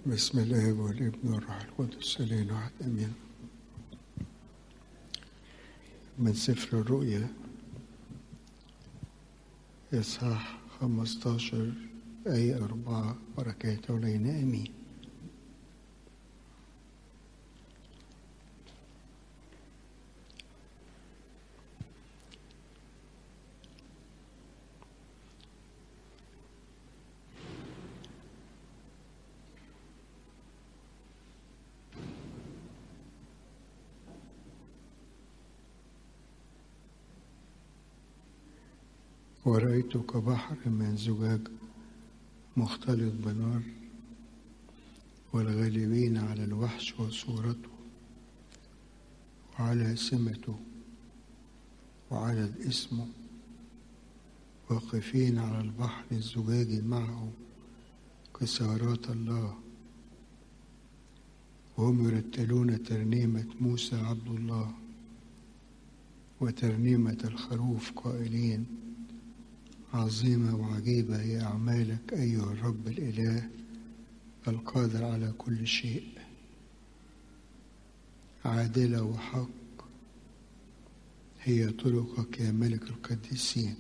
بسم الله والابن والروح القدس إلينا واحد أمين من سفر الرؤيا إصحاح خمستاشر أي أربعة بركاته علينا أمين ورأيت كبحر من زجاج مختلط بنار والغالبين على الوحش وصورته وعلى سمته وعدد اسمه واقفين على البحر الزجاجي معه كسارات الله وهم يرتلون ترنيمة موسى عبد الله وترنيمة الخروف قائلين عظيمة وعجيبة هي أعمالك أيها الرب الإله القادر على كل شيء عادلة وحق هي طرقك يا ملك القديسين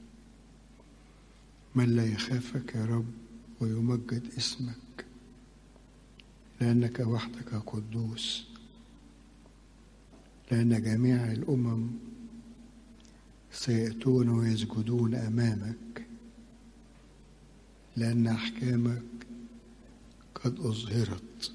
من لا يخافك يا رب ويمجد اسمك لأنك وحدك قدوس لأن جميع الأمم سيأتون ويسجدون أمامك لأن أحكامك قد أظهرت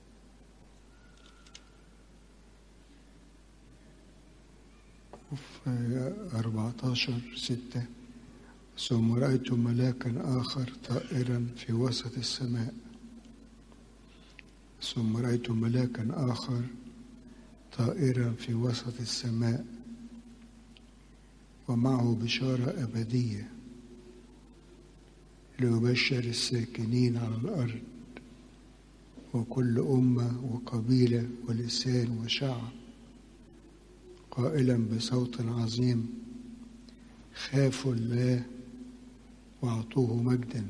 في أربعتاشر ستة ثم رأيت ملاكا آخر طائرا في وسط السماء ثم رأيت ملاكا آخر طائرا في وسط السماء ومعه بشارة أبدية ليبشر الساكنين على الأرض وكل أمة وقبيلة ولسان وشعب قائلا بصوت عظيم خافوا الله واعطوه مجدا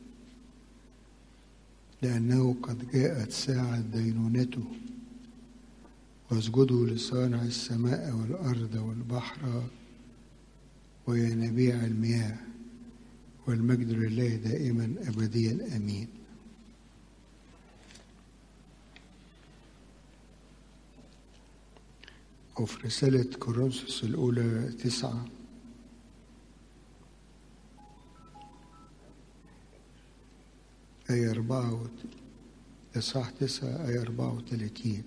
لأنه قد جاءت ساعة دينونته واسجدوا لصانع السماء والأرض والبحر وينابيع المياه والمجد لله دائما أبديا أمين وفي رسالة كورنثوس الأولى تسعة آية أربعة إصحاح تسعة آية أربعة وثلاثين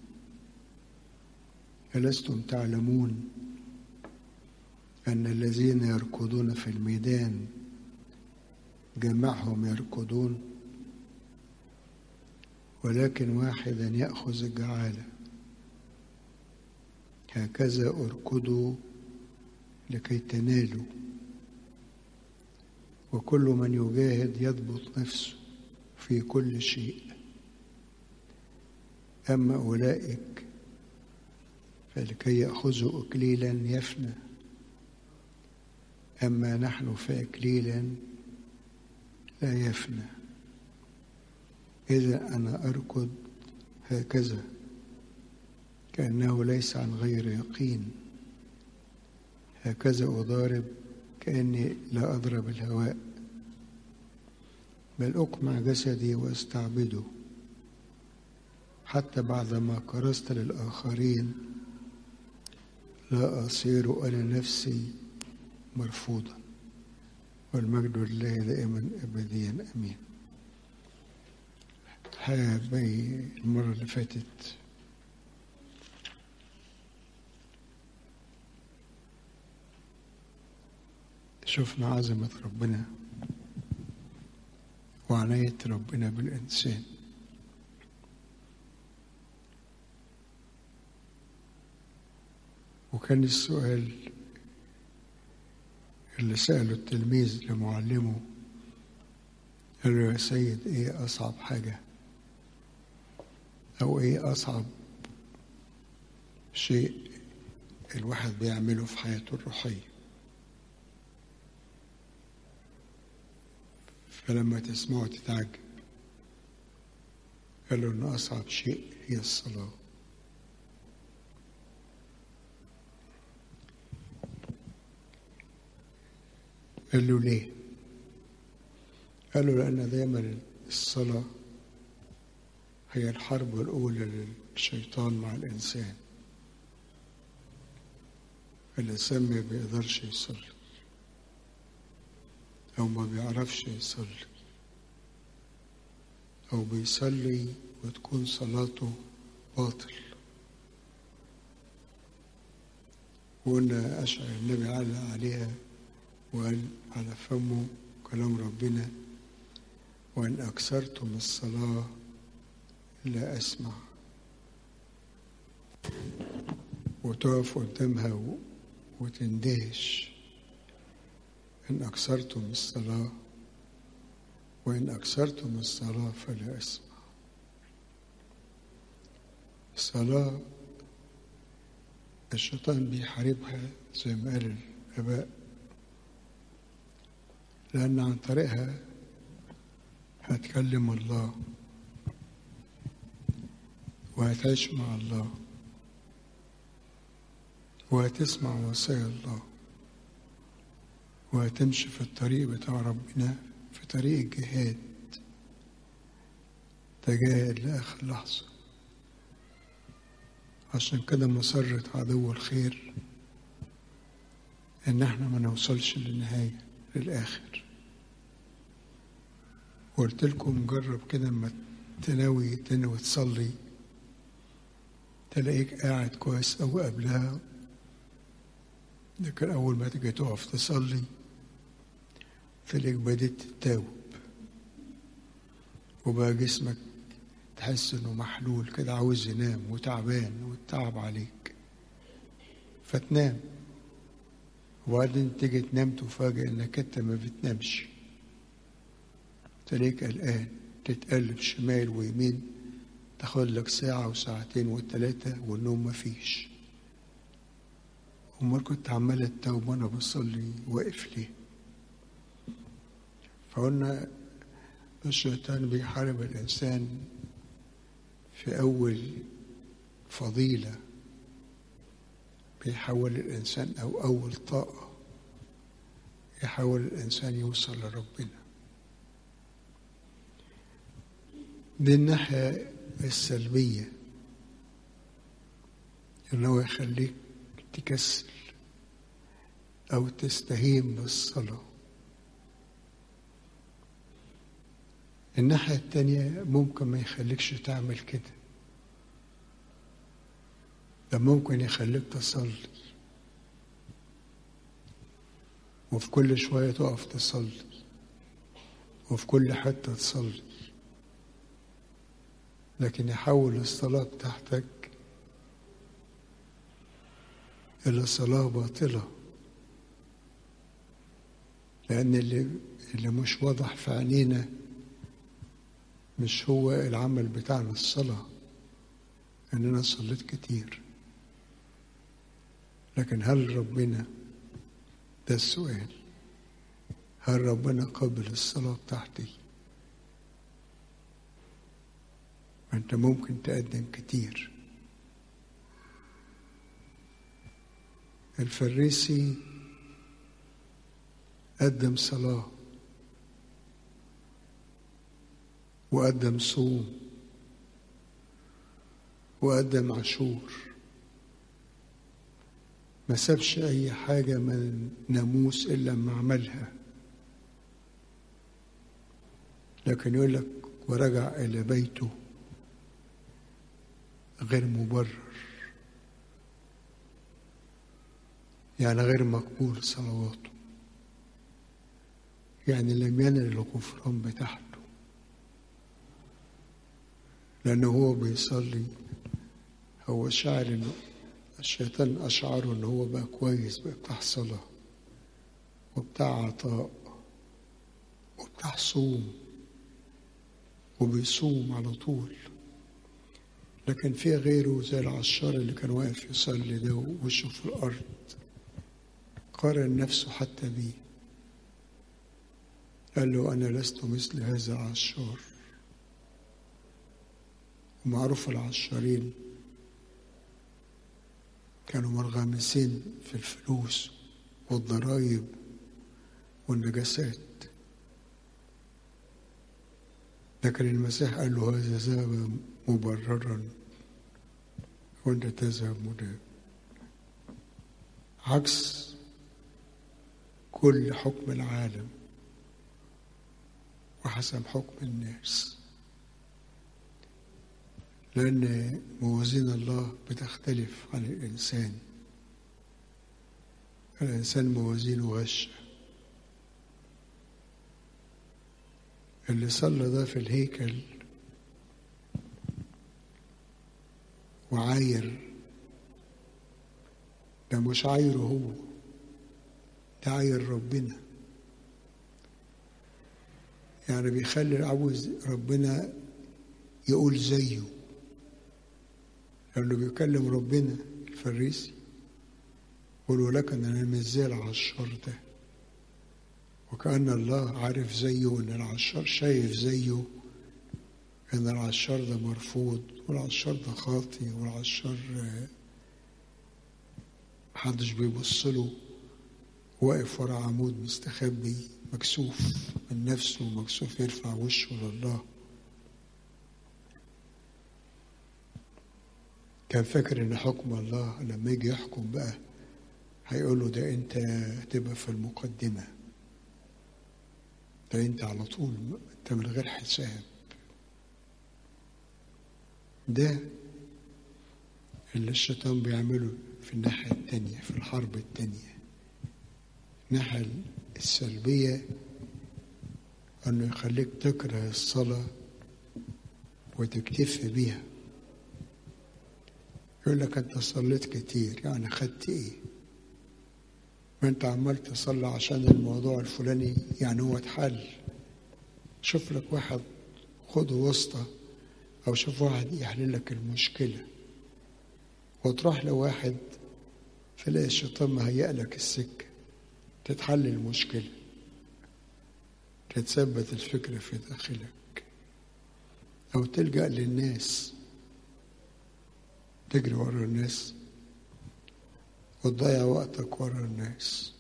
ألستم تعلمون أن الذين يركضون في الميدان جمعهم يركضون ولكن واحدا يأخذ الجعالة هكذا اركضوا لكي تنالوا وكل من يجاهد يضبط نفسه في كل شيء أما أولئك فلكي يأخذوا إكليلا يفنى أما نحن فإكليلا لا يفنى إذا أنا أركض هكذا كأنه ليس عن غير يقين هكذا أضارب كأني لا أضرب الهواء بل أقمع جسدي وأستعبده حتى بعدما كرست للآخرين لا أصير أنا نفسي مرفوضا والمجد لله دائما أبديا أمين حابي المرة اللي فاتت شفنا عظمة ربنا وعناية ربنا بالإنسان وكان السؤال اللي سأله التلميذ لمعلمه قال له يا سيد ايه أصعب حاجة أو ايه أصعب شيء الواحد بيعمله في حياته الروحية فلما تسمعه تتعجب قال له إن أصعب شيء هي الصلاة قال له ليه؟ قال له لأن دايما الصلاة هي الحرب الأولى للشيطان مع الإنسان الإنسان ما بيقدرش يصلي أو ما بيعرفش يصلي أو بيصلي وتكون صلاته باطل وقلنا أشعر النبي علق عليها وقال على فمه كلام ربنا وإن أكثرتم الصلاة لا أسمع وتقف قدامها و- وتندهش إن أكثرتم الصلاة وإن أكثرتم الصلاة فلا أسمع الصلاة الشيطان بيحاربها زي ما قال الآباء لأن عن طريقها هتكلم الله وهتعيش مع الله وهتسمع وصايا الله وهتمشي في الطريق بتاع ربنا في طريق الجهاد تجاهد لآخر لحظة عشان كده مسرة عدو الخير إن احنا ما نوصلش للنهاية للآخر وقلت لكم جرب كده اما تناوي تنوي تصلي تلاقيك قاعد كويس أوي قبلها لكن أول ما تيجي تقف تصلي تلاقيك بديت تتاوب وبقى جسمك تحس إنه محلول كده عاوز ينام وتعبان والتعب عليك فتنام وبعدين تيجي تنام تفاجئ إنك أنت ما بتنامش تلاقيك قلقان تتقلب شمال ويمين تاخد لك ساعة وساعتين وثلاثة والنوم مفيش أمال كنت عمال أتوب وأنا بصلي واقف ليه؟ فقلنا الشيطان بيحارب الإنسان في أول فضيلة بيحول الإنسان أو أول طاقة يحول الإنسان يوصل لربنا دي الناحية السلبية اللي هو يخليك تكسل أو تستهين بالصلاة الناحية التانية ممكن ما يخليكش تعمل كده ده ممكن يخليك تصلي وفي كل شوية تقف تصلي وفي كل حتة تصلي لكن يحول الصلاة بتاعتك إلى صلاة باطلة لأن اللي اللي مش واضح في عينينا مش هو العمل بتاعنا الصلاة إن أنا صليت كتير لكن هل ربنا ده السؤال هل ربنا قبل الصلاة بتاعتي ما أنت ممكن تقدم كتير الفريسي قدم صلاة وقدم صوم وقدم عاشور ما سابش أي حاجة من ناموس إلا ما عملها لكن يقول لك ورجع إلى بيته غير مبرر يعني غير مقبول صلواته يعني لم ينل الغفران بتاعته لأنه هو بيصلي هو شاعر إنه الشيطان أشعره إن هو بقى كويس بقى بتاع صلاة وبتاع عطاء وبتاع صوم وبيصوم على طول لكن في غيره زي العشار اللي كان واقف يصلي ده ووشه في الأرض قارن نفسه حتى بيه قال له أنا لست مثل هذا العشار ومعروف العشارين كانوا منغمسين في الفلوس والضرائب والنجاسات لكن المسيح قال له هذا ذهب مبررا وانت تذهب مدان عكس كل حكم العالم وحسب حكم الناس لأن موازين الله بتختلف عن الإنسان الإنسان موازينه غشة اللي صلى ده في الهيكل وعاير ده مش عايره هو ده عاير ربنا يعني بيخلي عاوز ربنا يقول زيه لأنه بيكلم ربنا الفريسي يقول ولكن أنا مش زي العشار ده وكأن الله عارف زيه إن العشار شايف زيه إن العشار ده مرفوض والعشار ده خاطي والعشار محدش بيبص له واقف ورا عمود مستخبي مكسوف من نفسه ومكسوف يرفع وشه لله كان فاكر ان حكم الله لما يجي يحكم بقى هيقول له ده انت تبقى في المقدمة ده انت على طول انت من غير حساب ده اللي الشيطان بيعمله في الناحية التانية في الحرب التانية الناحية السلبية أنه يخليك تكره الصلاة وتكتفي بيها يقول لك أنت صليت كتير يعني خدت إيه؟ ما أنت عمال تصلي عشان الموضوع الفلاني يعني هو اتحل شوف لك واحد خده واسطة أو شوف واحد يحل لك المشكلة وتروح لواحد تلاقي الشيطان مهيأ لك السكة تتحل المشكلة تتثبت الفكرة في داخلك أو تلجأ للناس تجري ورا الناس وتضيع وقتك ورا الناس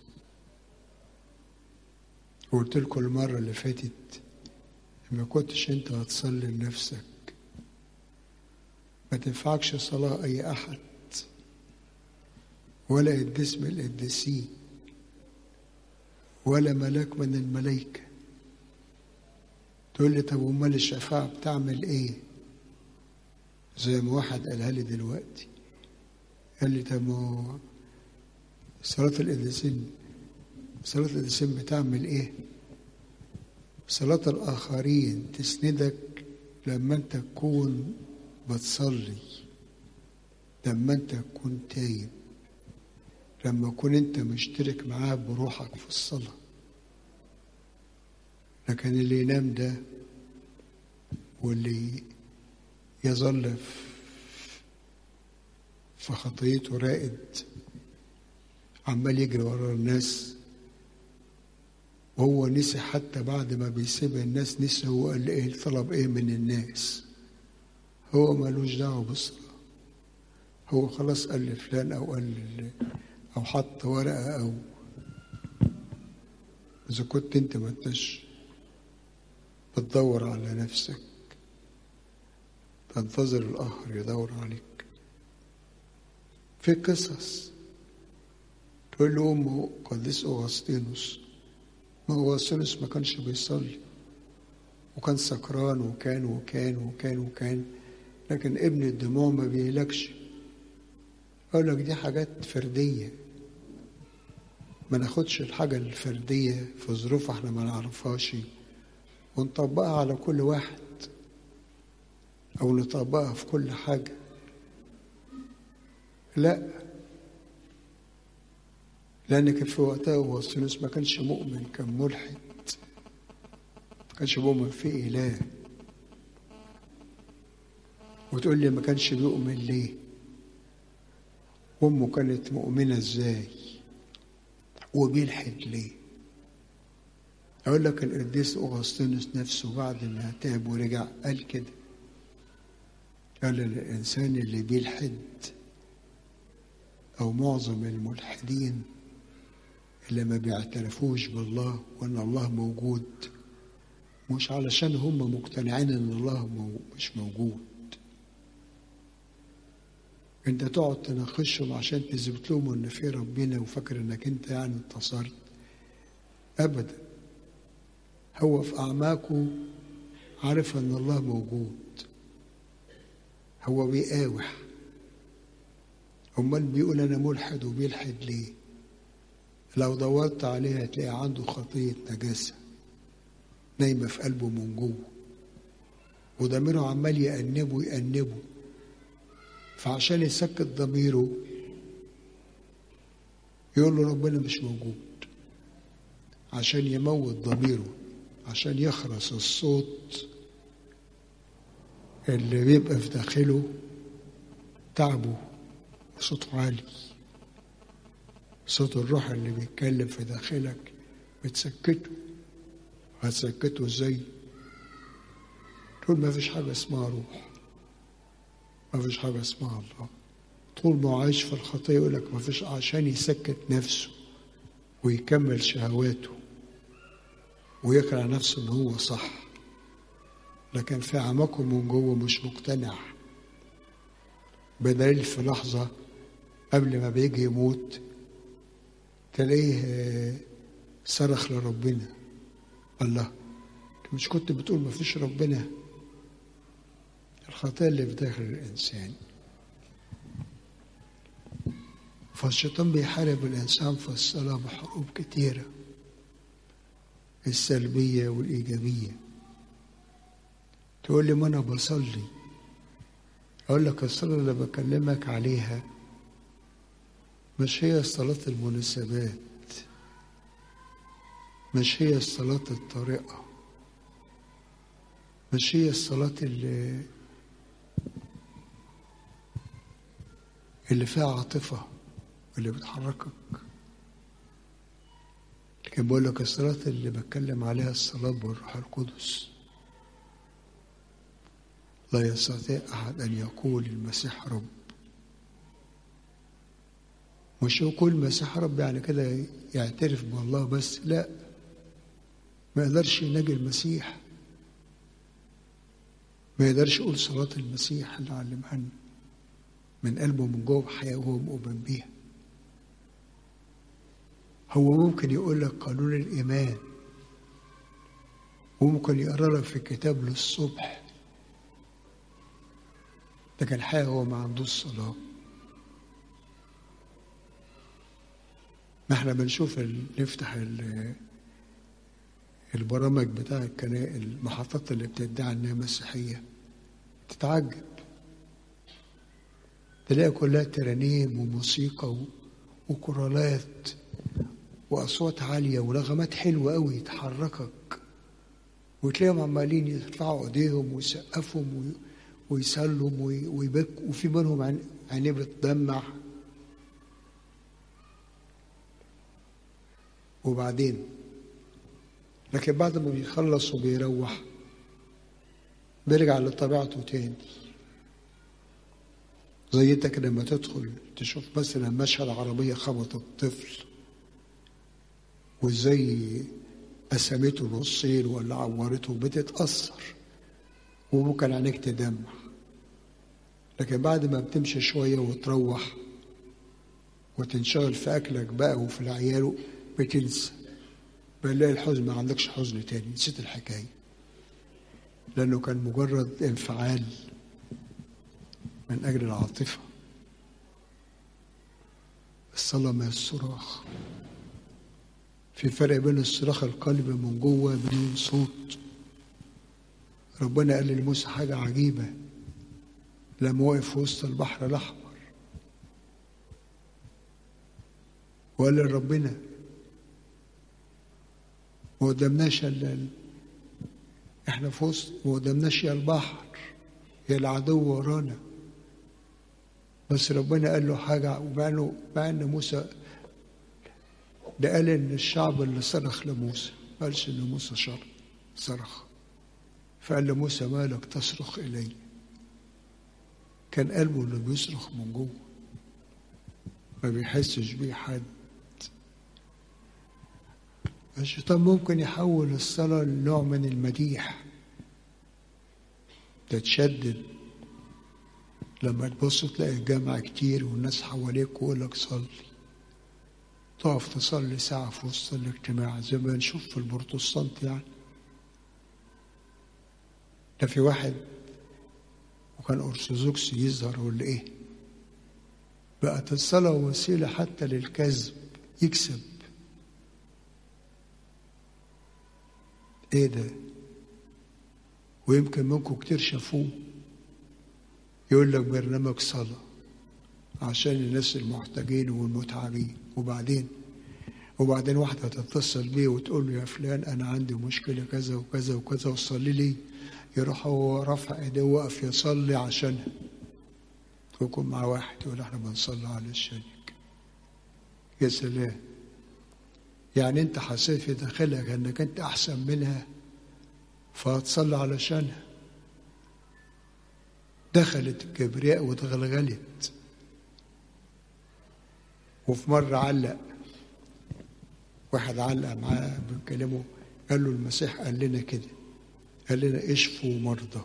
وقلت لكم المرة اللي فاتت ما كنتش انت هتصلي لنفسك ما تنفعكش صلاة أي أحد ولا قديس من القديسين ولا ملاك من الملائكة تقول لي طب امال الشفاعة بتعمل ايه زي ما واحد قالها لي دلوقتي قال لي طب ما صلاة القديسين صلاة القديسين بتعمل ايه صلاة الآخرين تسندك لما انت تكون بتصلي لما انت تكون تايب لما تكون انت مشترك معاه بروحك في الصلاة لكن اللي ينام ده واللي يظل في خطيته رائد عمال يجري ورا الناس وهو نسي حتى بعد ما بيسيب الناس نسي هو قال ايه طلب ايه من الناس هو ملوش دعوه بالصلاه هو خلاص قال لفلان او قال او حط ورقه او اذا كنت انت ما انتش بتدور على نفسك تنتظر الاخر يدور عليك في قصص تقول له امه قديس اغسطينوس ما هو اغسطينوس ما كانش بيصلي وكان سكران وكان وكان وكان وكان لكن ابن الدموع ما بيهلكش اقول لك دي حاجات فرديه ما ناخدش الحاجه الفرديه في ظروف احنا ما نعرفهاش ونطبقها على كل واحد او نطبقها في كل حاجه لا لأن كان في وقتها أغسطينوس ما كانش مؤمن كان ملحد ما كانش مؤمن في إله وتقول لي ما كانش بيؤمن ليه وأمه كانت مؤمنة إزاي وبيلحد ليه أقول لك القديس أغسطينوس نفسه بعد ما تاب ورجع قال كده قال الإنسان اللي بيلحد أو معظم الملحدين اللي ما بيعترفوش بالله وإن الله موجود مش علشان هم مقتنعين إن الله مو مش موجود انت تقعد تناقشهم عشان تثبت لهم ان في ربنا وفاكر انك انت يعني انتصرت ابدا هو في اعماقه عارف ان الله موجود هو بيقاوح امال بيقول انا ملحد وبيلحد ليه لو دورت عليه هتلاقي عنده خطيه نجاسه نايمه في قلبه من جوه وضميره عمال يأنبه يأنبه فعشان يسكت ضميره يقول له ربنا مش موجود عشان يموت ضميره عشان يخرس الصوت اللي بيبقى في داخله تعبه وصوته عالي صوت الروح اللي بيتكلم في داخلك بتسكته هتسكته ازاي تقول ما فيش حاجة اسمها روح ما فيش حاجة اسمها الله طول ما هو عايش في الخطية يقول لك ما فيش عشان يسكت نفسه ويكمل شهواته ويقنع نفسه ان هو صح لكن في اعماقه من جوه مش مقتنع بدليل في لحظة قبل ما بيجي يموت تلاقيه صرخ لربنا الله مش كنت بتقول ما فيش ربنا الخطية اللي في داخل الإنسان فالشيطان بيحارب الإنسان في الصلاة بحروب كتيرة السلبية والإيجابية تقول لي ما أنا بصلي أقول لك الصلاة اللي بكلمك عليها مش هي صلاة المناسبات مش هي الصلاة الطارئة مش هي الصلاة اللي اللي فيها عاطفة اللي بتحركك لكن بقول لك الصلاة اللي بتكلم عليها الصلاة بالروح القدس لا يستطيع أحد أن يقول المسيح رب مش يقول المسيح رب يعني كده يعترف بالله بس لا ما يقدرش يناجي المسيح ما يقدرش يقول صلاة المسيح اللي علمها لنا من قلبه من جوه حياة وهو مؤمن بيها هو ممكن يقول لك قانون الإيمان وممكن يقرا لك في كتاب للصبح لكن الحقيقة هو ما عندوش صلاة ما احنا بنشوف ال... نفتح ال... البرامج بتاع الكنا... المحطات اللي بتدعي انها مسيحية تتعجب تلاقي كلها ترانيم وموسيقى و... وكورالات واصوات عاليه ونغمات حلوه قوي تحركك وتلاقيهم عمالين يرفعوا ايديهم ويسقفهم وي... ويسلم وي... ويبكوا وفي منهم عن... عينيه بتدمع وبعدين لكن بعد ما بيخلص وبيروح بيرجع لطبيعته تاني زي انت كده لما تدخل تشوف مثلا مشهد عربيه خبطت طفل وازاي قسمته نصين ولا عورته بتتأثر وممكن عينيك تدمع لكن بعد ما بتمشي شوية وتروح وتنشغل في أكلك بقى وفي العيال بتنسى بنلاقي الحزن ما عندكش حزن تاني نسيت الحكاية لأنه كان مجرد انفعال من أجل العاطفة الصلاة ما الصراخ في فرق بين الصراخ القلب من جوه بدون صوت ربنا قال لموسى حاجة عجيبة لما وقف في وسط البحر الأحمر وقال لربنا ما قدامناش الا احنا في وسط ما قدامناش يا البحر يا العدو ورانا بس ربنا قال له حاجة ومع انه مع ان موسى ده قال ان الشعب اللي صرخ لموسى ما قالش ان موسى شر صرخ فقال لموسى مالك تصرخ الي كان قلبه اللي بيصرخ من جوه ما بيحسش بيه حد الشيطان ممكن يحول الصلاة لنوع من المديح تتشدد لما تبص تلاقي الجامعة كتير والناس حواليك ويقول لك صلي تقف تصلي ساعة في وسط الاجتماع زي ما نشوف في البروتستانت يعني ده في واحد وكان أرثوذكسي يظهر ولا إيه بقت الصلاة وسيلة حتى للكذب يكسب إيه ده ويمكن منكم كتير شافوه يقول لك برنامج صلاة عشان الناس المحتاجين والمتعبين وبعدين وبعدين واحدة تتصل بيه وتقول له يا فلان أنا عندي مشكلة كذا وكذا وكذا وصلي لي يروح هو رافع ايديه وقف يصلي عشانها ويكون مع واحد يقول احنا بنصلي على الشريك يا سلام يعني انت حسيت في داخلك انك انت احسن منها فهتصلي علشانها دخلت الكبرياء وتغلغلت وفي مرة علق واحد علق معاه بيكلمه قال له المسيح قال لنا كده قال لنا اشفوا مرضى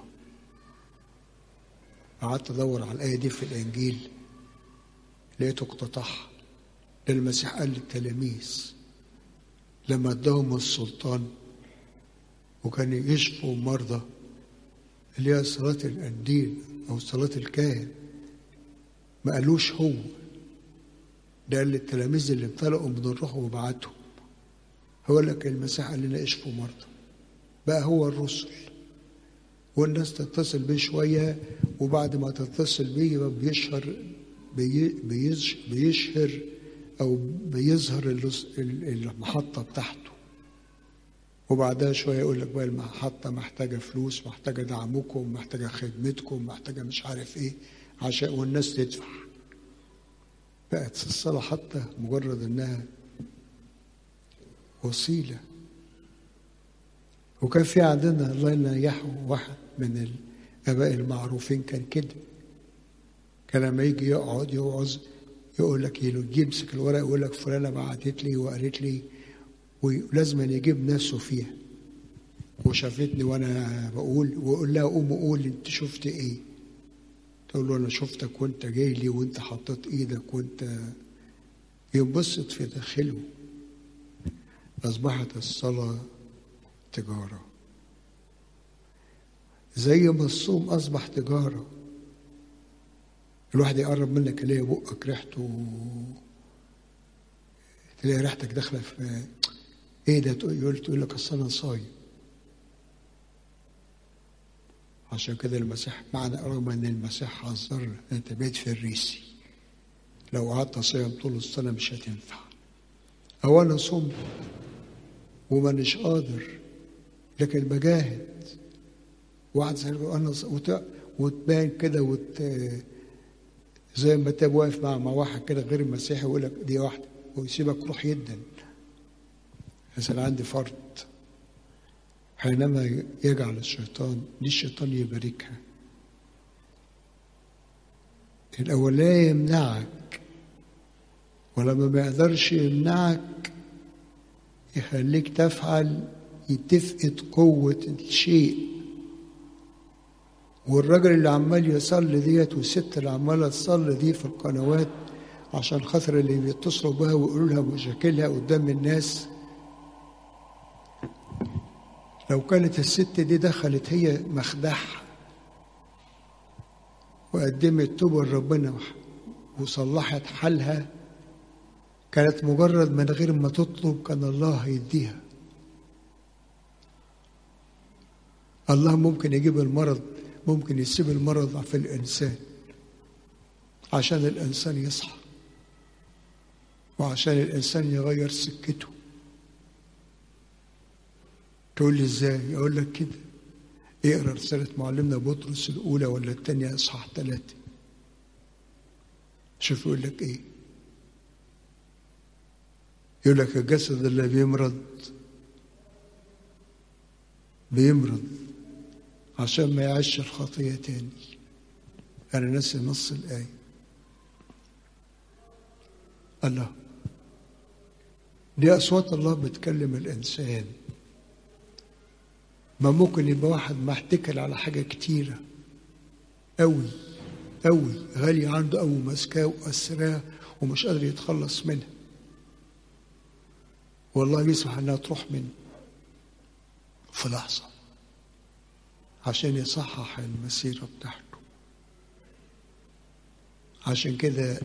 قعدت ادور على الايه دي في الانجيل لقيته اقتطعها المسيح قال للتلاميذ لما اداهم السلطان وكان يشفوا مرضى اللي هي صلاة القنديل أو صلاة الكاهن ما قالوش هو ده قال للتلاميذ اللي امتلأوا من الروح وبعتهم هو لك المسيح قال لنا اشفوا مرضى بقى هو الرسل والناس تتصل بيه شوية وبعد ما تتصل بيه يبقى بيشهر بي بيش بيشهر أو بيظهر المحطة بتاعته وبعدها شوية يقول لك بقى المحطة محتاجة فلوس محتاجة دعمكم محتاجة خدمتكم محتاجة مش عارف إيه عشان والناس تدفع بقت الصلاة حتى مجرد إنها وسيلة وكان في عندنا الله ينيحه واحد من الآباء المعروفين كان كده كان لما يجي يقعد يوعظ يقول لك يمسك الورق يقول لك فلانة بعتت لي وقالت لي ولازم يجيب نفسه فيها وشافتني وانا بقول واقول لها قوم قول انت شفت ايه تقول له انا شفتك وانت جاي لي وانت حطيت ايدك وانت ينبسط في داخله اصبحت الصلاه تجاره زي ما الصوم اصبح تجاره الواحد يقرب منك يلاقي بقك ريحته تلاقي ريحتك داخله في ايه ده تقول تقول لك اصل انا صايم عشان كده المسيح معنى رغم ان المسيح حذرنا انت بيت فريسي لو قعدت صيام طول السنه مش هتنفع او انا صمت ومانيش قادر لكن بجاهد واحد زي انا وت... وتبان كده وت... زي ما انت واقف مع مع واحد كده غير المسيحي ويقول لك دي واحده ويسيبك روح يدا مثلا عندي فرد حينما يجعل الشيطان دي الشيطان يباركها الأول لا يمنعك ولما ما يقدرش يمنعك يخليك تفعل تفقد قوة الشيء والراجل اللي عمال يصلي ديت والست اللي عمالة تصلي دي في القنوات عشان خاطر اللي بيتصلوا بها ويقولوا لها مشاكلها قدام الناس لو كانت الست دي دخلت هي مخدعها وقدمت توبة لربنا وصلحت حالها كانت مجرد من غير ما تطلب كان الله هيديها الله ممكن يجيب المرض ممكن يسيب المرض في الإنسان عشان الإنسان يصحى وعشان الإنسان يغير سكته تقول لي ازاي اقول لك كده اقرا رساله معلمنا بطرس الاولى ولا الثانيه اصحاح ثلاثه شوف يقول لك ايه يقول لك الجسد اللي بيمرض بيمرض عشان ما يعيش الخطيه تاني أنا ناسي نص الآية الله دي أصوات الله بتكلم الإنسان ما ممكن يبقى واحد محتكل على حاجة كتيرة أوي أوي غالية عنده أوي ماسكاه وأسراه ومش قادر يتخلص منها والله يسمح إنها تروح منه في لحظة عشان يصحح المسيرة بتاعته عشان كده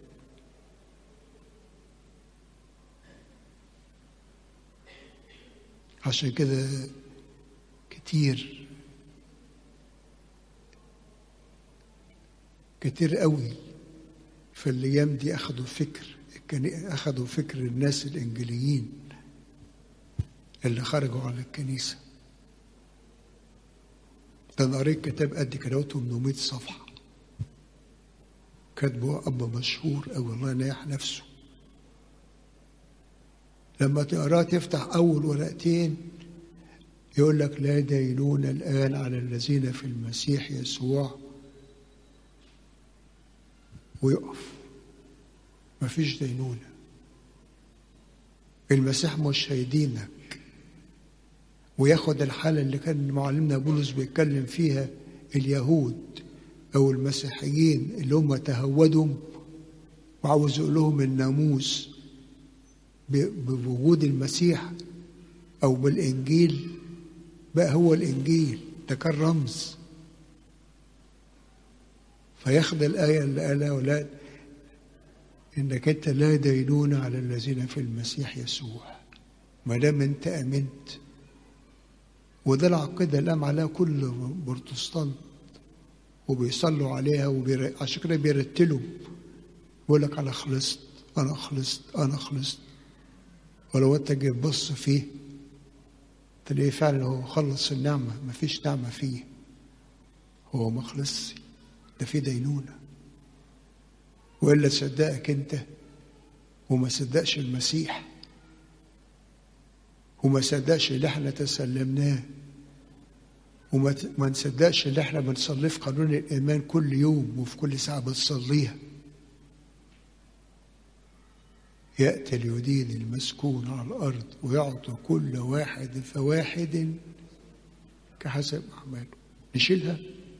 عشان كده كتير كتير قوي في الايام دي اخذوا فكر كان اخذوا فكر الناس الانجليين اللي خرجوا على الكنيسه ده انا قريت كتاب قد كده 800 صفحه كاتبه اب مشهور قوي الله ينيح نفسه لما تقراه تفتح اول ورقتين يقول لك لا دينون الان على الذين في المسيح يسوع ويقف مفيش دينونه المسيح مش هيدينك وياخد الحالة اللي كان معلمنا بولس بيتكلم فيها اليهود أو المسيحيين اللي هم تهودوا وعاوز يقول لهم الناموس بوجود المسيح أو بالإنجيل بقى هو الإنجيل ده كان رمز فياخد الآية اللي قالها أولاد إنك أنت لا دينون على الذين في المسيح يسوع ما دام أنت آمنت وده العقيدة اللي قام عليها كل بروتستانت وبيصلوا عليها وبير... عشان كده بيرتلوا بيقول لك أنا خلصت أنا خلصت أنا خلصت ولو أنت جيت بص فيه تلاقيه فعلا هو خلص النعمة ما فيش نعمة فيه هو ما خلصش ده في دينونة وإلا صدقك أنت وما صدقش المسيح وما صدقش اللي احنا تسلمناه وما ما نصدقش اللي احنا بنصليه في قانون الايمان كل يوم وفي كل ساعه بنصليها ياتي اليدين المسكون على الارض ويعطي كل واحد فواحد كحسب اعماله نشيلها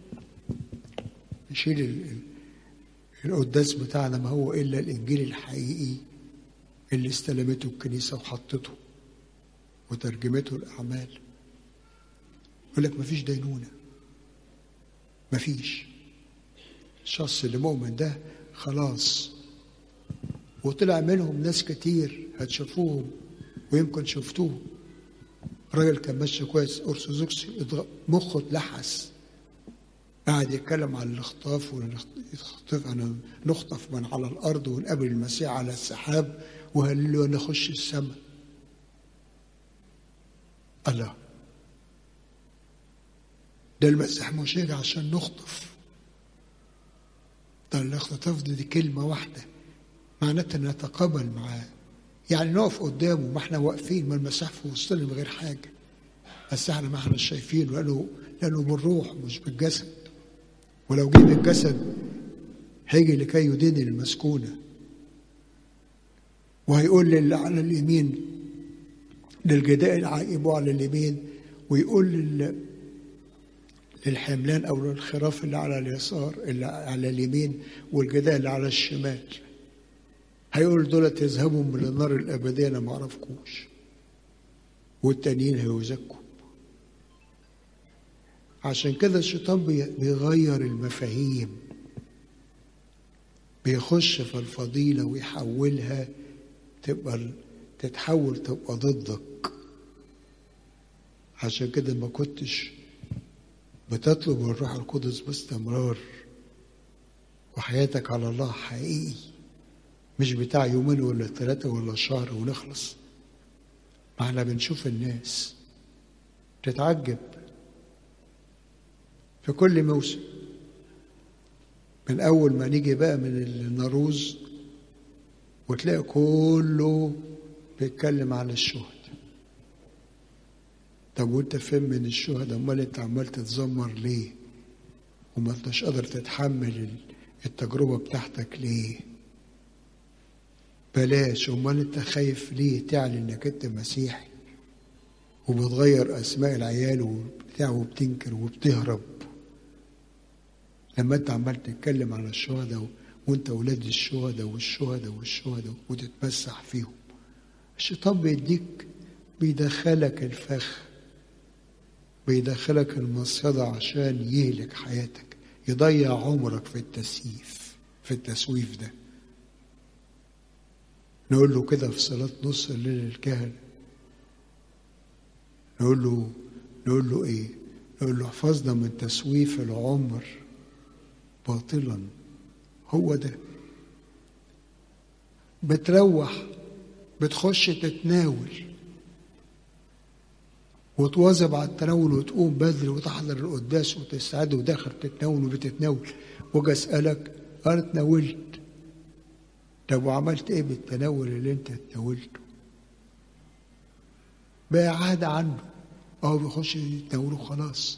نشيل ال- ال- القداس بتاعنا ما هو الا الانجيل الحقيقي اللي استلمته الكنيسه وحطته وترجمته الأعمال يقول لك مفيش دينونة مفيش الشخص اللي مؤمن ده خلاص وطلع منهم ناس كتير هتشوفوهم ويمكن شفتوه راجل كان ماشي كويس ارثوذكسي اتغ- مخه اتلحس قاعد يتكلم عن الاخطاف ونخطف أنا نخطف من على الارض ونقابل المسيح على السحاب وهل له نخش السماء الله ده المسيح مش هيجي عشان نخطف ده الاختطاف دي, دي كلمة واحدة معناتها نتقابل معاه يعني نقف قدامه ما احنا واقفين ما المسيح في وسطنا من غير حاجة بس احنا ما احنا شايفينه لأنه لأنه بالروح مش بالجسد ولو جه بالجسد هيجي لكي يدين المسكونة وهيقول للي على اليمين للجداء العائب على اليمين ويقول لل... للحملان او للخراف اللي على اليسار اللي على اليمين والجداء اللي على الشمال هيقول دول تذهبوا من النار الابديه انا ما اعرفكوش والتانيين هيزكوا عشان كده الشيطان بي- بيغير المفاهيم بيخش في الفضيله ويحولها تبقى تتحول تبقى ضدك عشان كده ما كنتش بتطلب من الروح القدس باستمرار وحياتك على الله حقيقي مش بتاع يومين ولا ثلاثة ولا شهر ونخلص ما احنا بنشوف الناس تتعجب في كل موسم من أول ما نيجي بقى من النروز وتلاقي كله بيتكلم على الشهداء طب وانت فين من الشهداء امال انت عمال تتذمر ليه وما انتش قادر تتحمل التجربة بتاعتك ليه بلاش امال انت خايف ليه تعلن انك انت مسيحي وبتغير اسماء العيال وبتاع وبتنكر وبتهرب لما انت عمال تتكلم على الشهداء وانت ولاد الشهداء والشهداء والشهداء وتتمسح فيهم الشيطان بيديك بيدخلك الفخ بيدخلك المصيدة عشان يهلك حياتك يضيع عمرك في التسييف في التسويف ده نقول له كده في صلاة نص الليل الكهنة نقول له نقول له ايه نقول له احفظنا من تسويف العمر باطلا هو ده بتروح بتخش تتناول وتواظب على التناول وتقوم بدري وتحضر القداس وتستعد وداخل تتناول وبتتناول واجي اسالك انا اتناولت طب وعملت ايه بالتناول اللي انت اتناولته؟ بقى عادة عنه اه بيخش يتناوله خلاص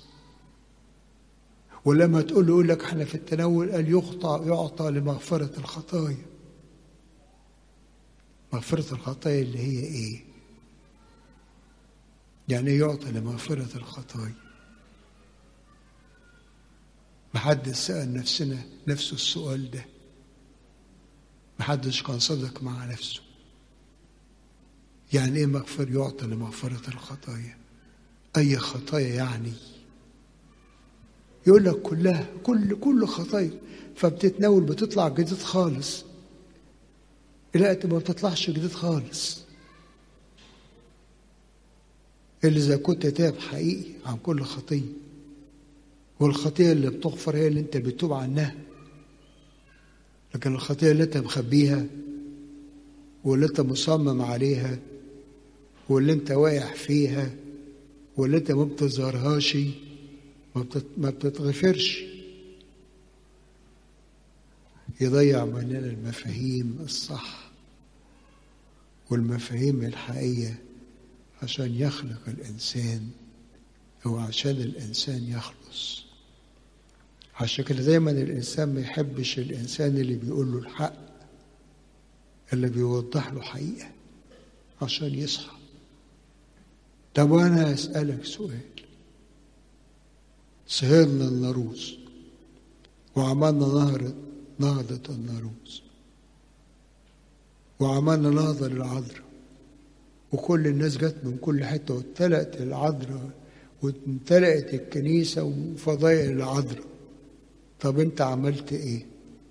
ولما تقول له يقول لك احنا في التناول قال يخطى يعطى لمغفرة الخطايا مغفرة الخطايا اللي هي ايه؟ يعني ايه يعطى لمغفرة الخطايا محدش سأل نفسنا نفسه السؤال ده محدش كان صادق مع نفسه يعني ايه مغفر يعطى لمغفرة الخطايا أي خطايا يعني يقول لك كلها كل كل خطايا فبتتناول بتطلع جديد خالص لا ما بتطلعش جديد خالص إلا إذا كنت تاب حقيقي عن كل خطية والخطية اللي بتغفر هي اللي أنت بتتوب عنها لكن الخطية اللي أنت مخبيها واللي أنت مصمم عليها واللي أنت واقع فيها واللي أنت ما بتظهرهاش ما بتتغفرش يضيع مننا المفاهيم الصح والمفاهيم الحقيقية عشان يخلق الإنسان أو عشان الإنسان يخلص عشان كده دايما الإنسان ما يحبش الإنسان اللي بيقول له الحق اللي بيوضح له حقيقة عشان يصحى طب وأنا أسألك سؤال سهرنا الناروز وعملنا نهر نهضة الناروز وعملنا نهضة للعذراء وكل الناس جت من كل حتة واتلقت العذراء وامتلأت الكنيسة وفضائل العذراء طب انت عملت ايه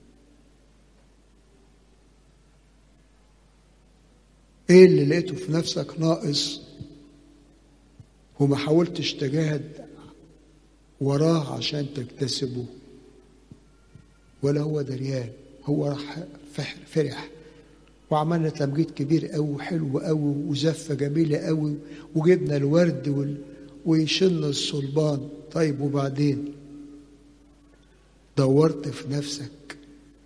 ايه اللي لقيته في نفسك ناقص وما حاولتش تجاهد وراه عشان تكتسبه ولا هو دريان هو راح فرح وعملنا تمجيد كبير قوي وحلو قوي وزفه جميله قوي وجبنا الورد وال... ويشلنا الصلبان طيب وبعدين دورت في نفسك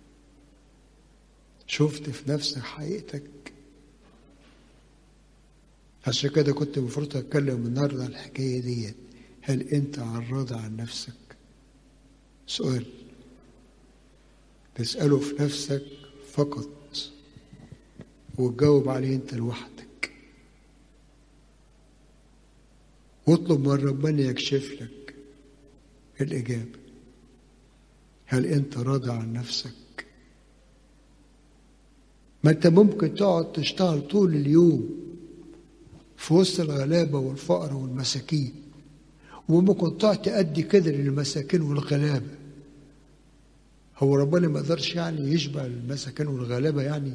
شفت في نفسك حقيقتك عشان كده كنت المفروض اتكلم النهارده عن الحكايه ديت هل انت عراض عن نفسك سؤال تسأله في نفسك فقط وتجاوب عليه انت لوحدك واطلب من ربنا يكشف لك الإجابة هل أنت راضي عن نفسك؟ ما أنت ممكن تقعد تشتغل طول اليوم في وسط الغلابة والفقر والمساكين وممكن تقعد تأدي كده للمساكين والغلابة هو ربنا ما قدرش يعني يشبع المساكين والغلابة يعني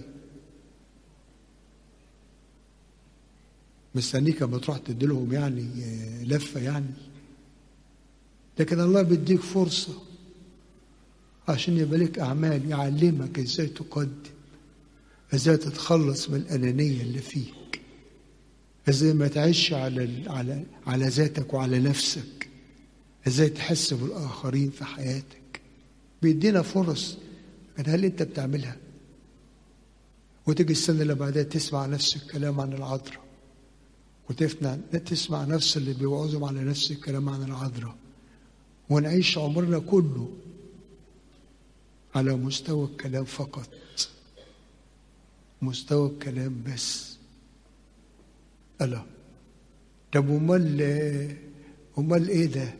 مستنيك اما تروح تديلهم يعني لفه يعني لكن الله بيديك فرصه عشان يبقى لك اعمال يعلمك ازاي تقدم ازاي تتخلص من الانانيه اللي فيك ازاي ما تعيش على على على ذاتك وعلى نفسك ازاي تحس بالاخرين في حياتك بيدينا فرص لكن هل انت بتعملها وتيجي السنه اللي بعدها تسمع نفس الكلام عن العذراء وتفنى تسمع نفس اللي بيوعظهم على نفس الكلام عن العذراء ونعيش عمرنا كله على مستوى الكلام فقط مستوى الكلام بس ألا طب امال امال ايه ده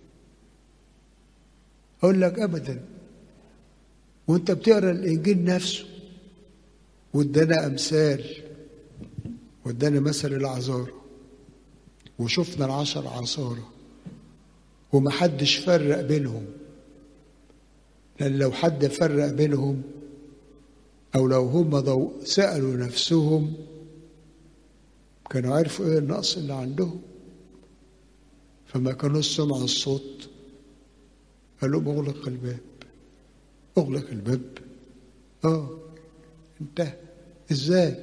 اقول لك ابدا وانت بتقرا الانجيل نفسه وادانا امثال وادانا مثل العذارى وشفنا العشر عصارى ومحدش فرق بينهم لأن لو حد فرق بينهم أو لو هم ضو... سألوا نفسهم كانوا عرفوا إيه النقص اللي عندهم فما كانوش سمعوا الصوت قال لهم اغلق الباب اغلق الباب اه انتهى ازاي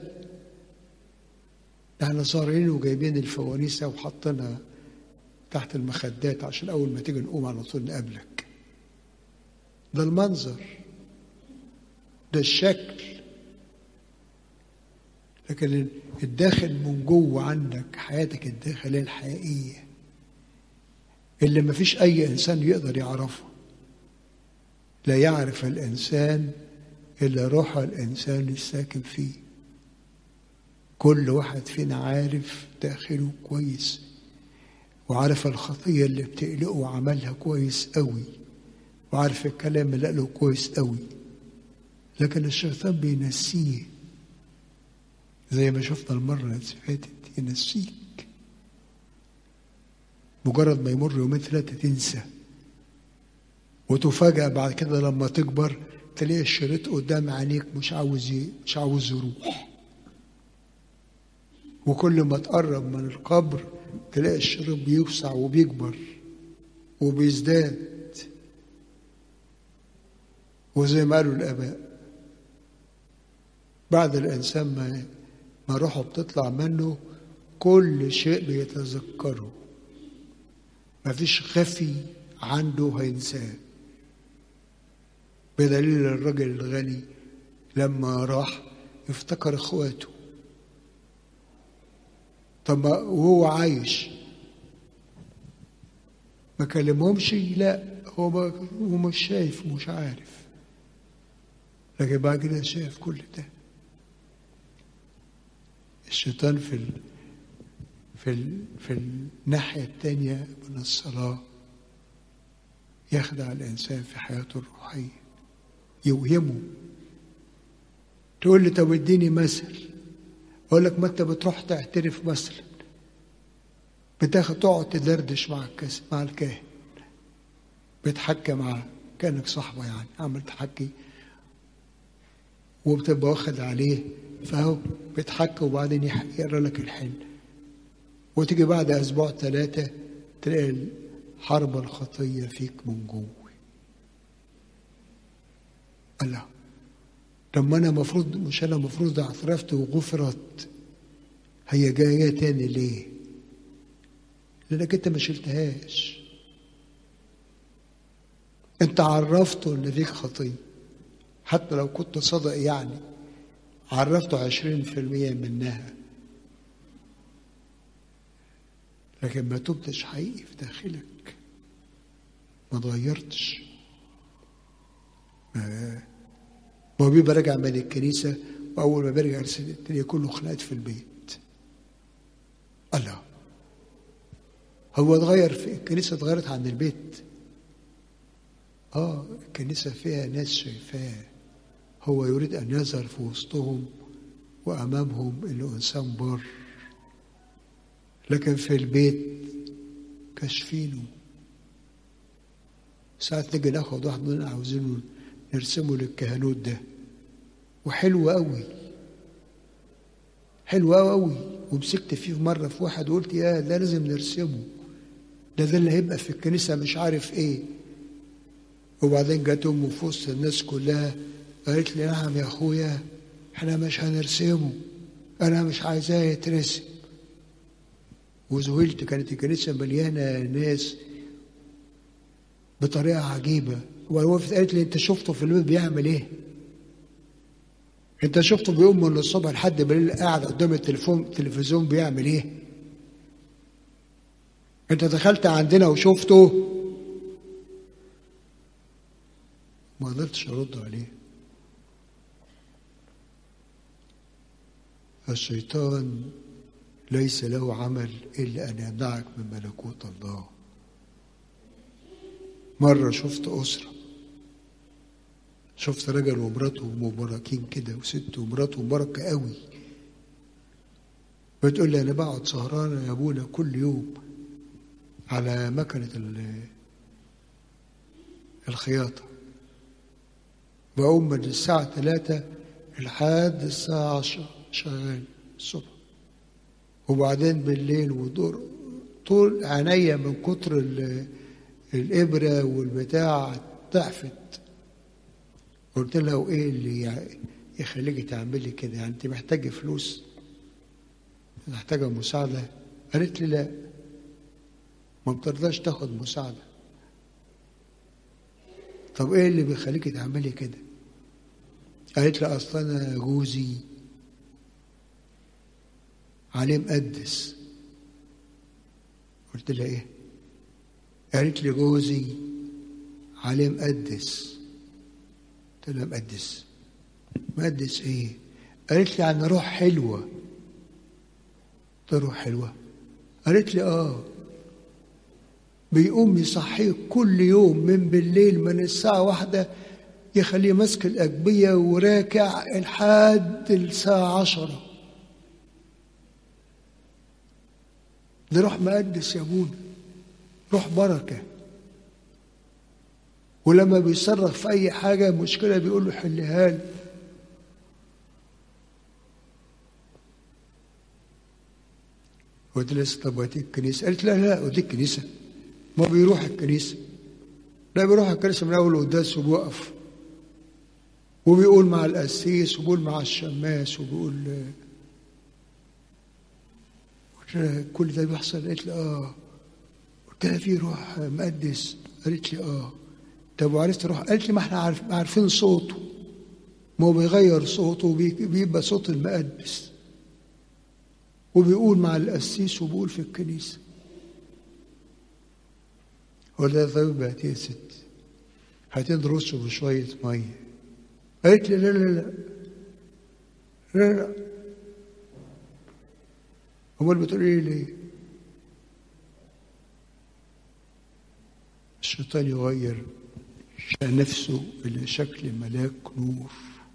احنا صارين وجايبين الفوانيسه وحاطينها تحت المخدات عشان اول ما تيجي نقوم على طول نقابلك ده المنظر ده الشكل لكن الداخل من جوه عندك حياتك الداخليه الحقيقيه اللي ما فيش اي انسان يقدر يعرفها لا يعرف الانسان الا روح الانسان الساكن فيه كل واحد فينا عارف داخله كويس وعارف الخطيه اللي بتقلقه وعملها كويس قوي وعارف الكلام اللي قاله كويس قوي لكن الشيطان بينسيه زي ما شفنا المرة اللي فاتت ينسيك مجرد ما يمر يومين ثلاثة تنسى وتفاجأ بعد كده لما تكبر تلاقي الشريط قدام عينيك مش عاوز مش عاوز يروح وكل ما تقرب من القبر تلاقي الشريط بيوسع وبيكبر وبيزداد وزي ما قالوا الآباء بعد الإنسان ما ما روحه بتطلع منه كل شيء بيتذكره ما فيش خفي عنده هينساه بدليل الرجل الغني لما راح افتكر اخواته طب وهو عايش ما كلمهمش لا هو هو مش شايف مش عارف لكن بعد كده شايف كل ده الشيطان في ال... في ال... في الناحية التانية من الصلاة يخدع الإنسان في حياته الروحية يوهمه تقول لي طب اديني مثل أقول لك ما أنت بتروح تعترف مثلا بتاخد تقعد تدردش مع الكاس مع الكاهن بتحكي معاه كانك صاحبه يعني عمل تحكي وبتبقى واخد عليه فهو بيتحكى وبعدين يقرا لك الحل وتيجي بعد اسبوع ثلاثه تلاقي حرب الخطيه فيك من جوه الله طب ما انا المفروض مش انا المفروض اعترفت وغفرت هي جايه تاني ليه؟ لانك انت ما شلتهاش انت عرفته ان فيك خطيه حتى لو كنت صادق يعني عرفته عشرين في المية منها لكن ما تبتش حقيقي في داخلك ما اتغيرتش ما هو بيبقى راجع من الكنيسة وأول ما بيرجع تلاقيه كله خناقات في البيت الله هو اتغير في الكنيسة اتغيرت عن البيت اه الكنيسة فيها ناس شايفاه هو يريد أن يظهر في وسطهم وأمامهم إنه إنسان بر لكن في البيت كاشفينه ساعات نيجي ناخد واحد مننا عاوزينه نرسمه للكهنوت ده وحلو قوي حلو قوي ومسكت فيه مرة في واحد وقلت يا ده لازم نرسمه ده ده اللي هيبقى في الكنيسة مش عارف ايه وبعدين جت امه في وسط الناس كلها قالت لي نعم يا اخويا احنا مش هنرسمه انا مش عايزاه يترسم وذهلت كانت الكنيسه مليانه ناس بطريقه عجيبه ووقفت قالت لي انت شفته في البيت بيعمل ايه؟ انت شفته بيقوم من الصبح لحد بالليل قاعد قدام التليفون التلفزيون بيعمل ايه؟ انت دخلت عندنا وشفته ما قدرتش ارد عليه الشيطان ليس له عمل الا ان يمنعك من ملكوت الله مره شفت اسره شفت راجل ومراته مباركين كده وست ومراته مباركه قوي بتقول لي انا بقعد سهرانه يا ابونا كل يوم على مكنه الخياطه بقوم من الساعة ثلاثة لحد الساعة عشرة شغال الصبح وبعدين بالليل ودور طول عينيا من كتر الإبرة والبتاع ضعفت قلت لها وإيه اللي يخليكي تعملي كده يعني أنت محتاجة فلوس محتاجة مساعدة قالت لي لا ما بترضاش تاخد مساعدة طب ايه اللي بيخليكي تعملي كده قالت لي اصل انا جوزي عليه مقدس قلت لها ايه قالت لي جوزي عليه مقدس قلت لها مقدس مقدس ايه قالت لي يعني روح حلوه قلت روح حلوه قالت لي اه بيقوم يصحيه كل يوم من بالليل من الساعة واحدة يخليه ماسك الأجبية وراكع لحد الساعة عشرة ده روح مقدس يا ابونا روح بركة ولما بيصرخ في أي حاجة مشكلة بيقول له حلها لي قلت لها طب وديك الكنيسة قالت لا لا وديك الكنيسة ما بيروح الكنيسة لا بيروح الكنيسة من أول قداس وبيوقف وبيقول مع القسيس وبيقول مع الشماس وبيقول قلت لها كل ده بيحصل قالت لي اه قلت لها في روح مقدس قالت لي اه طب وعرفت روح قالت لي ما احنا عارف عارفين صوته ما هو بيغير صوته وبيبقى صوت المقدس وبيقول مع القسيس وبيقول في الكنيسه ولا طيب بقت يا ست هتدرسه بشوية مية قالت لي لا لا لا لا لا أمال بتقولي لي ليه؟ الشيطان يغير نفسه إلى شكل ملاك نور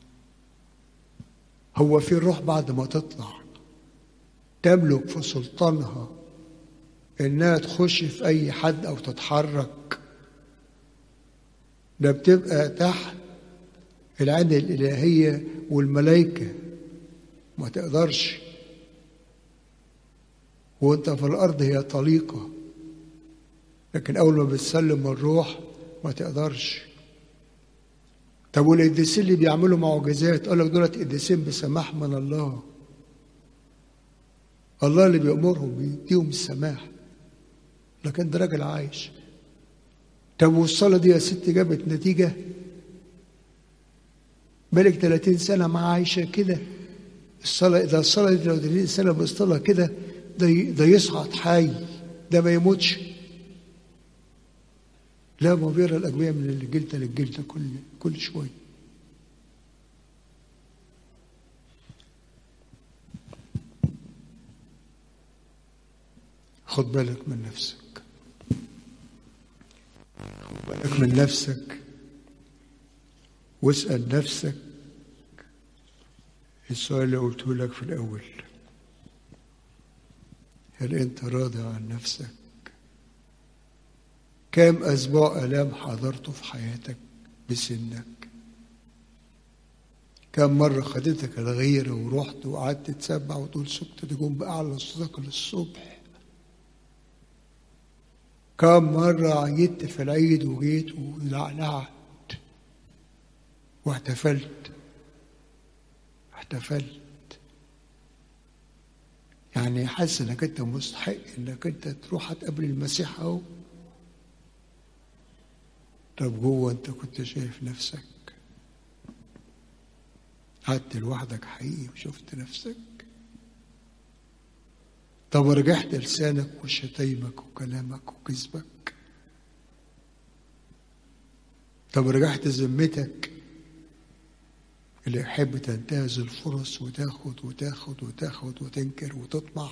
هو في الروح بعد ما تطلع تملك في سلطانها انها تخش في اي حد او تتحرك ده بتبقى تحت العين الالهيه والملائكه ما تقدرش وانت في الارض هي طليقه لكن اول ما بتسلم الروح ما تقدرش طب والقديسين اللي بيعملوا معجزات قال لك دولت قديسين بسماح من الله الله اللي بيأمرهم بيديهم السماح لكن ده راجل عايش طب والصلاة دي يا ست جابت نتيجة بالك 30 سنة ما عايشة كده الصلاة ده الصلاة دي لو 30 سنة بيصطلها كده ده ده يصعد حي ده ما يموتش لا ما بيقرا الأجبية من الجلدة للجلدة كل كل شوية خد بالك من نفسك خد بالك من نفسك واسأل نفسك السؤال اللي قلته لك في الأول هل أنت راضي عن نفسك؟ كام أسبوع ألام حضرته في حياتك بسنك؟ كم مرة خدتك الغيرة ورحت وقعدت تسبح وتقول سكت تقوم بأعلى صوتك للصبح كم مرة عيدت في العيد وجيت ولعلعت واحتفلت احتفلت يعني حاسس انك انت مستحق انك انت تروح هتقابل المسيح اهو طب جوه انت كنت شايف نفسك قعدت لوحدك حقيقي وشفت نفسك طب رجعت لسانك وشتايمك وكلامك وكذبك طب رجعت ذمتك اللي يحب تنتهز الفرص وتاخد وتاخد وتاخد وتنكر وتطمع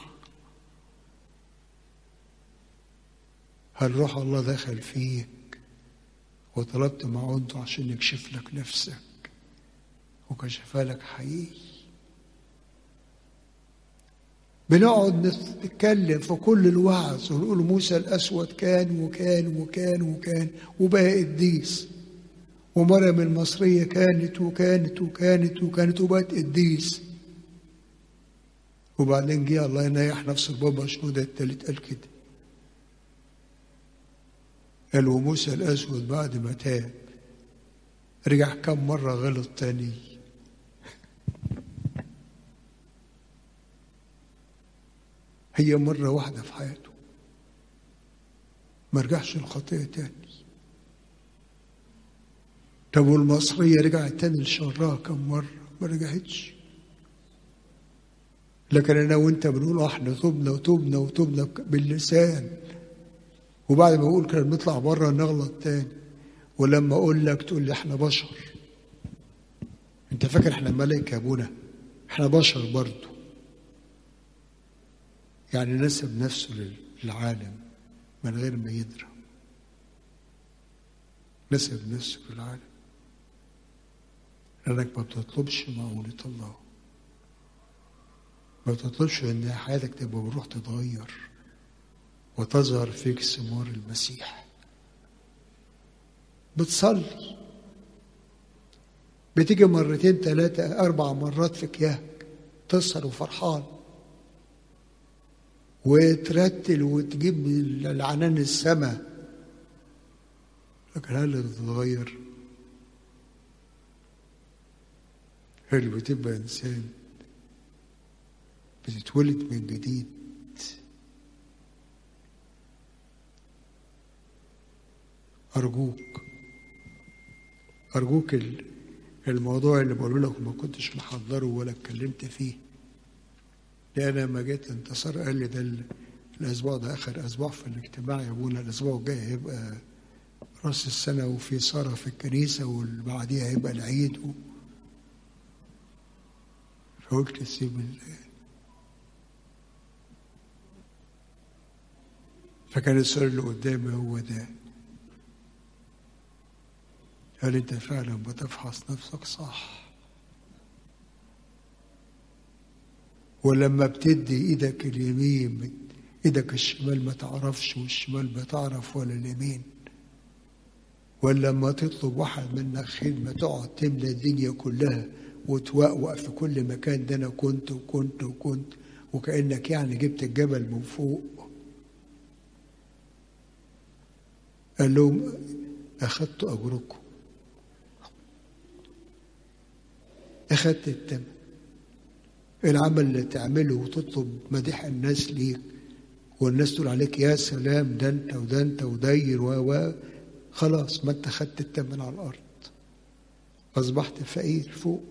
هل روح الله دخل فيك وطلبت معونته عشان يكشف لك نفسك وكشفها لك حقيقي بنقعد نتكلم في كل الوعظ ونقول موسى الأسود كان وكان وكان وكان وبقى قديس ومريم المصرية كانت وكانت وكانت وكانت وبقت قديس وبعدين جه الله ينيح نفس البابا شنودة التالت قال كده قال وموسى الأسود بعد ما تاب رجع كم مرة غلط تاني هي مرة واحدة في حياته ما رجعش الخطية تاني طب والمصرية رجعت تاني لشرها كم مرة ما رجعتش لكن أنا وأنت بنقول احنا تبنا وتبنا وتبنا باللسان وبعد ما أقول كده بنطلع بره نغلط تاني ولما أقول لك تقول لي احنا بشر أنت فاكر احنا ملائكة يا أبونا احنا بشر برضه يعني نسب نفسه للعالم من غير ما يدرى نسب نفسه للعالم لأنك ما بتطلبش معونة الله ما بتطلبش إن حياتك تبقى بروح تتغير وتظهر فيك ثمار المسيح بتصلي بتيجي مرتين ثلاثة أربع مرات في كياك تسهر وفرحان وترتل وتجيب العنان السماء لكن هل تتغير؟ هل بتبقى إنسان بتتولد من جديد أرجوك أرجوك الموضوع اللي بقوله لك ما كنتش محضره ولا اتكلمت فيه لأن لما جيت انتصار قال لي ده الأسبوع ده آخر أسبوع في الاجتماع يا أبونا الأسبوع الجاي هيبقى رأس السنة وفي صلاة في الكنيسة واللي بعديها هيبقى العيد و... فقلت سيب ال... فكان السؤال اللي قدامي هو ده هل انت فعلا بتفحص نفسك صح ولما بتدي ايدك اليمين ايدك الشمال ما تعرفش والشمال بتعرف ولا اليمين ولا لما تطلب واحد منك خدمة تقعد تملى الدنيا كلها وتوقوق في كل مكان ده انا كنت وكنت وكنت وكأنك يعني جبت الجبل من فوق قال لهم أخذت أجركم أخذت التمن العمل اللي تعمله وتطلب مديح الناس ليك والناس تقول عليك يا سلام ده انت وده انت وداير و خلاص ما انت خدت التمن على الارض اصبحت فقير فوق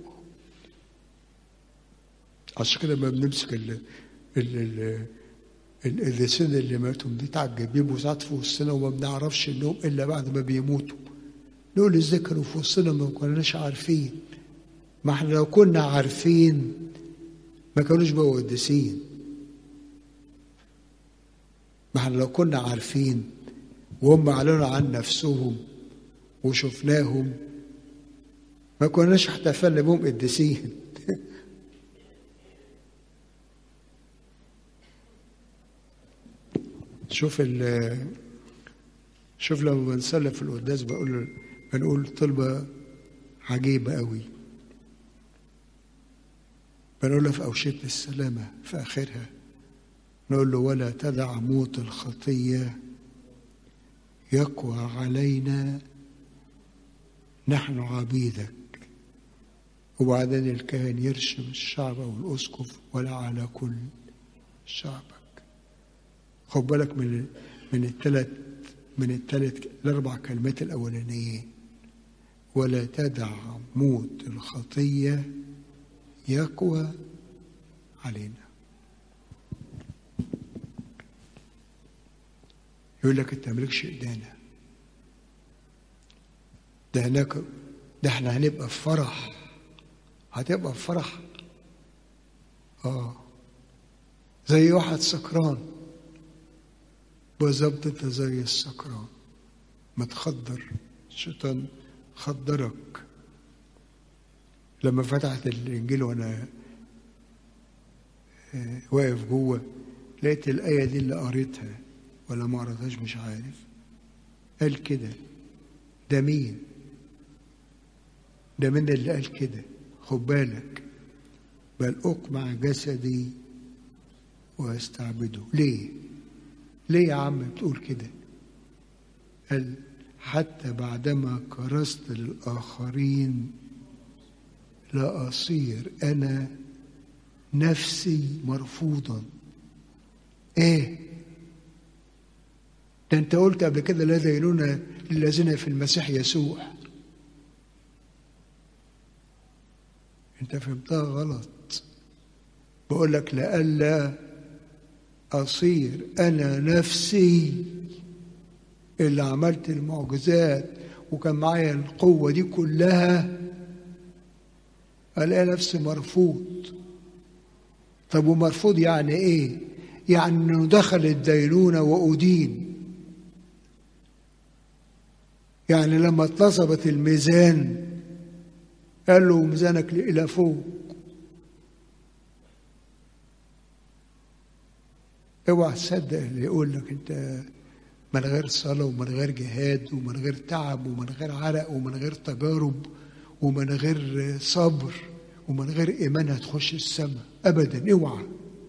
عشان كده ما بنمسك ال ال ال الذين اللي ماتوا بنتعجب بيبقوا ساعات في وسطنا وما بنعرفش انهم الا بعد ما بيموتوا نقول ازاي كانوا في وسطنا ما كناش عارفين ما احنا لو كنا عارفين ما كانوش بقوا قديسين ما احنا لو كنا عارفين وهم اعلنوا عن نفسهم وشفناهم ما كناش احتفلنا بهم قديسين شوف ال شوف لما بنصلي في القداس بقول بنقول طلبة عجيبة قوي بنقولها في أوشية السلامة في آخرها نقول له ولا تدع موت الخطية يقوى علينا نحن عبيدك وبعدين الكاهن يرشم الشعب أو الأسقف ولا على كل شعبك خد بالك من من الثلاث من الثلاث الأربع كلمات الأولانيين ولا تدع موت الخطية يقوى علينا يقول لك انت مالكش ايدينا ده هناك ده احنا هنبقى في فرح هتبقى في فرح اه زي واحد سكران بالظبط انت زي السكران متخدر الشيطان خدرك لما فتحت الانجيل وانا آه، واقف جوه لقيت الايه دي اللي قريتها ولا ما قريتهاش مش عارف قال كده ده مين ده من اللي قال كده خد بالك بل اقمع جسدي واستعبده ليه ليه يا عم بتقول كده قال حتى بعدما كرست للآخرين لا أصير أنا نفسي مرفوضا إيه ده أنت قلت قبل كده لا دينون للذين في المسيح يسوع أنت فهمتها غلط بقول لك لئلا أصير أنا نفسي اللي عملت المعجزات وكان معايا القوة دي كلها ألاقي نفسي مرفوض طب ومرفوض يعني إيه؟ يعني إنه دخل الدينونة وأدين يعني لما اتنصبت الميزان قال له ميزانك إلى فوق اوعى تصدق اللي يقول لك انت من غير صلاة ومن غير جهاد ومن غير تعب ومن غير عرق ومن غير تجارب ومن غير صبر ومن غير إيمان هتخش السماء أبدا اوعى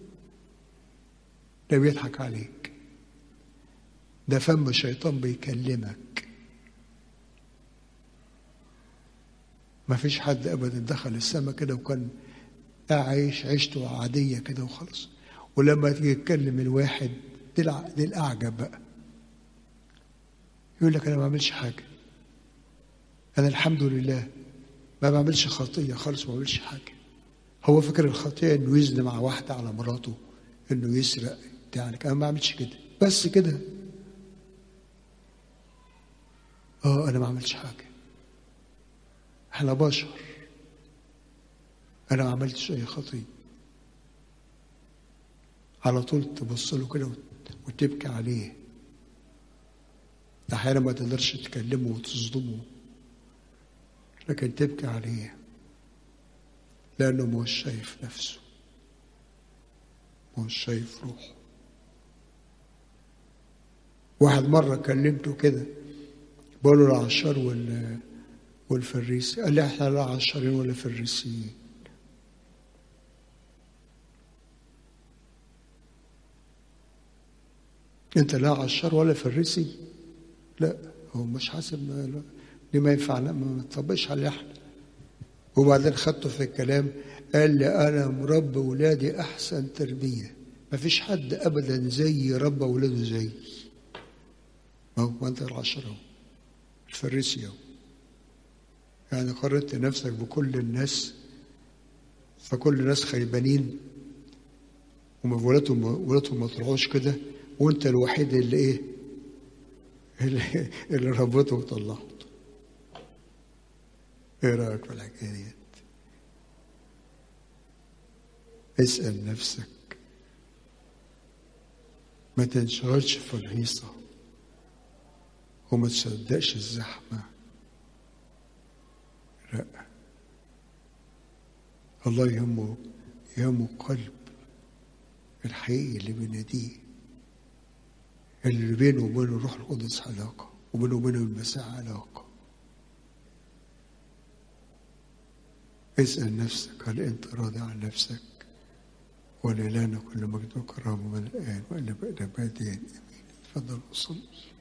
ده بيضحك عليك ده فم الشيطان بيكلمك ما فيش حد أبدا دخل السماء كده وكان عايش عيشته عادية كده وخلاص ولما تيجي تكلم الواحد دي الع- دي الأعجب بقى يقول لك أنا ما بعملش حاجة أنا الحمد لله ما بعملش خطية خالص ما بعملش حاجة هو فكر الخطية إنه يزني مع واحدة على مراته إنه يسرق يعني أنا ما بعملش كده بس كده اه أنا ما عملتش حاجة احنا بشر أنا ما عملتش أي خطية على طول تبص له كده وت- وتبكي عليه احيانا ما تقدرش تكلمه وتصدمه لكن تبكي عليه لانه مش شايف نفسه مش شايف روحه واحد مره كلمته كده بقول له العشار وال والفريسي قال لي احنا لا عشارين ولا فريسيين انت لا عشار ولا فريسي لا هو مش حاسب ما لا. دي ما ينفع لا ما تطبقش عليه احنا وبعدين خدته في الكلام قال لي انا مربي ولادي احسن تربيه ما فيش حد ابدا زي ربى ولاده زي ما هو انت العشرة اهو الفريسي اهو يعني قارنت نفسك بكل الناس فكل الناس خيبانين وولادهم ولادهم ما طلعوش كده وانت الوحيد اللي ايه اللي, اللي ربته وطلعته ايه رايك في الحكايه ديت اسال نفسك ما تنشغلش في الهيصه وما تصدقش الزحمه لا الله يهمه يهمه قلب الحقيقي اللي بيناديه اللي بينه وبين الروح القدس علاقة وبينه وبين المسيح علاقة اسأل نفسك هل أنت راضي عن نفسك ولا لا كل مجد وكرامة من الآن وإلى بقى أبديا آمين تفضل وصلي